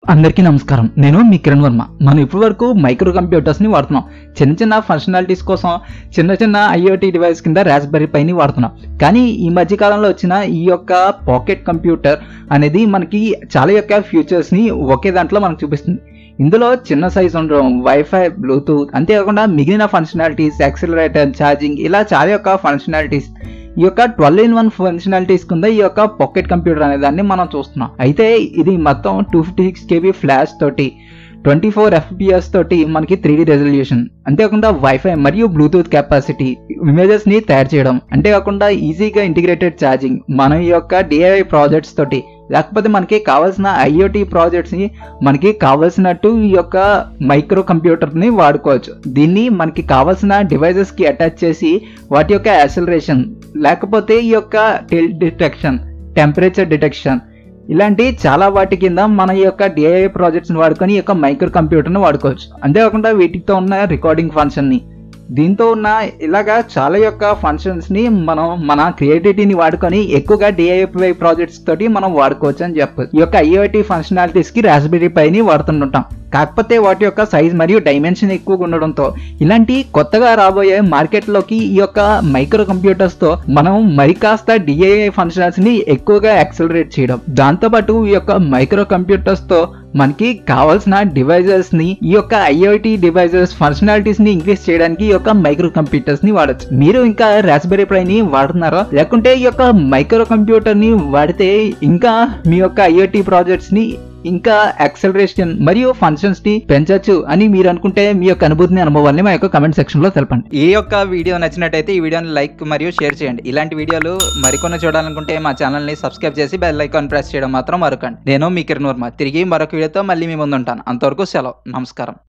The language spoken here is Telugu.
అందరికీ నమస్కారం నేను మీ కిరణ్ వర్మ మనం ఇప్పటి వరకు మైక్రో కంప్యూటర్స్ని వాడుతున్నాం చిన్న చిన్న ఫంక్షనాలిటీస్ కోసం చిన్న చిన్న ఐఓటీ డివైస్ కింద రాస్బెర్రీ పైని వాడుతున్నాం కానీ ఈ మధ్య కాలంలో వచ్చిన ఈ యొక్క పాకెట్ కంప్యూటర్ అనేది మనకి చాలా యొక్క ఫ్యూచర్స్ని ఒకే దాంట్లో మనకు చూపిస్తుంది ఇందులో చిన్న సైజ్ ఉండడం వైఫై బ్లూటూత్ అంతేకాకుండా మిగిలిన ఫంక్షనాలిటీస్ యాక్సిలరేటర్ ఛార్జింగ్ ఇలా చాలా యొక్క ఫంక్షనాలిటీస్ ఈ యొక్క ట్వెల్వ్ ఇన్ వన్ ఫంక్షనాలిటీస్ కింద ఈ యొక్క పాకెట్ కంప్యూటర్ అనే దాన్ని మనం చూస్తున్నాం అయితే ఇది మొత్తం two fifty six KB flash తోటి ట్వంటీ ఫోర్ ఎఫ్పిఎస్ తోటి మనకి త్రీ డి రెజల్యూషన్ అంతేకాకుండా వైఫై మరియు బ్లూటూత్ కెపాసిటీ ఇమేజెస్ ని తయారు చేయడం అంతేకాకుండా ఈజీగా ఇంటిగ్రేటెడ్ ఛార్జింగ్ మన ఈ యొక్క డిఐఐ ప్రాజెక్ట్స్ తోటి లేకపోతే మనకి కావాల్సిన ఐఓటీ ప్రాజెక్ట్స్ ని మనకి కావాల్సినట్టు ఈ యొక్క మైక్రో కంప్యూటర్ ని వాడుకోవచ్చు దీన్ని మనకి కావాల్సిన డివైజెస్ కి అటాచ్ చేసి వాటి యొక్క యాక్సిలరేషన్ లేకపోతే ఈ యొక్క టిల్ డిటెక్షన్ టెంపరేచర్ డిటెక్షన్ ఇలాంటి చాలా వాటి కింద మన ఈ యొక్క డిఐఐ ప్రాజెక్ట్స్ని వాడుకొని ఈ యొక్క మైక్రో కంప్యూటర్ని వాడుకోవచ్చు అంతేకాకుండా వీటితో ఉన్న రికార్డింగ్ ఫంక్షన్ని దీంతో ఉన్న ఇలాగా చాలా యొక్క ఫంక్షన్స్ని మనం మన క్రియేటివిటీని వాడుకొని ఎక్కువగా డిఐఐ ప్రాజెక్ట్స్ తోటి మనం వాడుకోవచ్చు అని చెప్పచ్చు ఈ యొక్క ఐఓటి ఫంక్షనాలిటీస్కి రాస్బెరీ పైని వాడుతుంటాం కాకపోతే వాటి యొక్క సైజ్ మరియు డైమెన్షన్ ఎక్కువగా ఉండడంతో ఇలాంటి కొత్తగా రాబోయే మార్కెట్లోకి ఈ యొక్క మైక్రో కంప్యూటర్స్తో మనం మరి కాస్త డిఐఐ ఫంక్షన్స్ ని ఎక్కువగా యాక్సలరేట్ చేయడం దాంతోపాటు ఈ యొక్క మైక్రో కంప్యూటర్స్తో మనకి కావాల్సిన డివైజెస్ ని ఈ యొక్క ఐఓటి డివైజెస్ ఫంక్షనాలిటీస్ ని ఇంక్రీజ్ చేయడానికి ఈ యొక్క మైక్రో కంప్యూటర్స్ ని వాడచ్చు మీరు ఇంకా రాస్బెరీ పై ని వాడుతున్నారా లేకుంటే ఈ యొక్క మైక్రో కంప్యూటర్ ని వాడితే ఇంకా మీ యొక్క ఐఓటి ప్రాజెక్ట్స్ ని ఇంకా యాక్సలరేషన్ మరియు ఫంక్షన్స్ ని పెంచవచ్చు అని మీరు అనుకుంటే మీ యొక్క అనుభూతిని అనుభవాన్ని మా యొక్క కమెంట్ సెక్షన్ లో తెలపండి ఈ యొక్క వీడియో నచ్చినట్టయితే ఈ వీడియోని లైక్ మరియు షేర్ చేయండి ఇలాంటి వీడియోలు మరికొన్ని చూడాలనుకుంటే మా ఛానల్ ని సబ్స్క్రైబ్ చేసి బెల్ ఐకాన్ ప్రెస్ చేయడం మాత్రం మరొకండి నేను మీ కిరణ్ వర్మ తిరిగి మరొక వీడియోతో మళ్ళీ మీ ముందు ఉంటాను అంతవరకు సెలవు నమస్కారం